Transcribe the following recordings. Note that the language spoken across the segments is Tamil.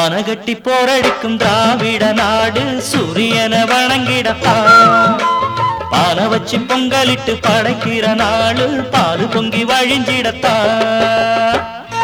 ஆனகட்டி போரடிக்கும் திராவிட நாடு சூரியன வணங்கிடத்தான் பால வச்சு பொங்கலிட்டு படைக்கிற நாடு பாலு பொங்கி வழிஞ்சிடத்தான்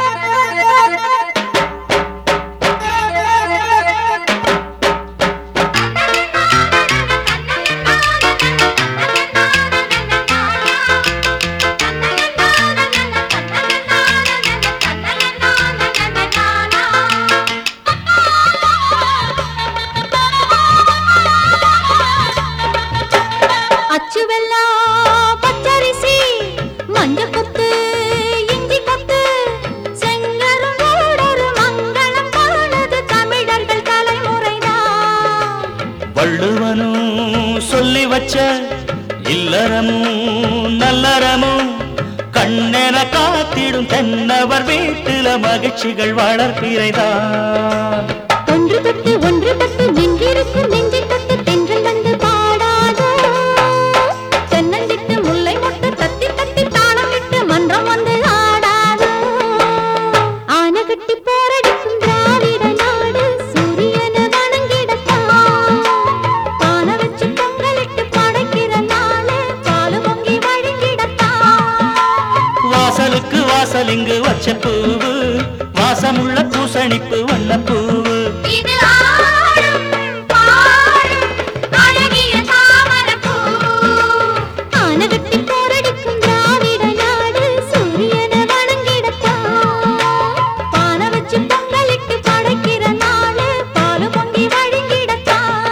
அச்சு வெல்லம் பச்சரிசி மஞ்ச கொத்து இஞ்சி கொத்து செங்கருங்கோடொரு மங்களம் காணுது தமிழர்கள் தலைமுறைதான் வள்ளுவனும் சொல்லி வச்ச இல்லறமும் நல்லறமும் கண்ணென காத்திடும் தென்னவர் வீட்டில மகிழ்ச்சிகள் வளர்ப்பிறைதான் ஒன்று தொட்டு ஒன்று தொட்டு நின்றிருக்கும் நெஞ்சை தொட்டு தென்றல் வந்து பாடாதோ தென்னந்திட்டு முல்லை மொட்டு தத்தி தத்தி தாளம் விட்டு மன்றம் வந்து ஆடாதோ ஆனகட்டி போரடிக்கும் திராவிட நாடு சூரியனை வணங்கிடத்தான் பானை வச்சு பொங்கலிட்டு படைக்கிற நாளே பாலு பொங்கி வழிங்கிடத்தான் வாசலுக்கு வாசல் இங்கு வச்ச பூவு வாசமுள்ள பூசணிப்பு வண்ண பூவு இது ஆடும் பாடும் அழகிய தாமரைப்பூ. ஆனகட்டி போரடிக்கும் திராவிட நாடு சூரியனை வணங்கிடத்தான். பானை வச்சு பொங்கலிட்டு படைக்கிற நாளு பாலு பொங்கி வழிங்கிடத்தான்.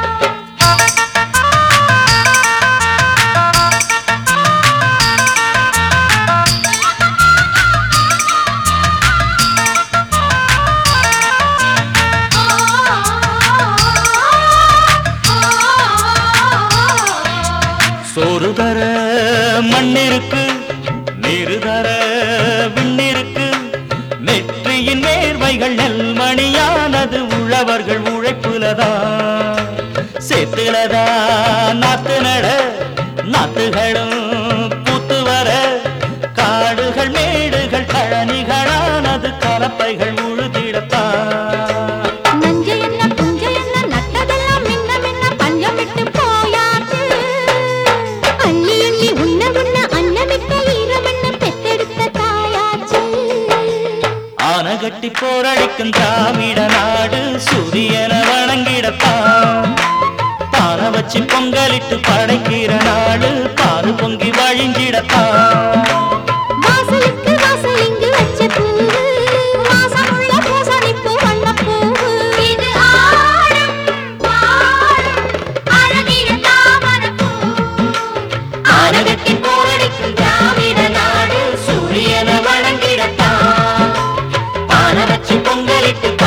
சோறு தர மண்ணிருக்கு நீரு தர விண்ணிருக்கு நெற்றியின் நேர்வைகள் நெல்மணியானது உழவர்கள் உழைப்புலதான் சேத்துலதா நாத்து நட நாத்துகளும் பூத்து வர காடுகள் மேடுகள் கழனிகளானது கலப்பைகள் உழுதிடத்தான் நஞ்சை என்ன புஞ்சை என்ன நட்டதெல்லாம் மின்ன மின்ன பஞ்சம் விட்டு போயாச்சு அள்ளி அள்ளி உண்ண உண்ண அன்னமிட்ட ஈரமென்ன பெத்தெடுத்த தாயாச்சு ஆனகட்டி போரடிக்கும் திராவிட நாடு சூரியன வணங்கிடத்தான் பானை வச்சு பொங்கலிட்டு படைக்கிற நாடு பாரு பொங்கி வழிஞ்சிடத்தான் வாசலுக்கு வாசல் இங்கு வச்ச பூவு வாசமுள்ள பூசணிப்பு வண்ணப்பூவு இது ஆடும் பாடும் அழகிய தாமரைப்பூ ஆனகட்டி போரடிக்கும் திராவிட நாடு சூரியன வணங்கிடத்தான் பானை வச்சு பொங்கலிட்டு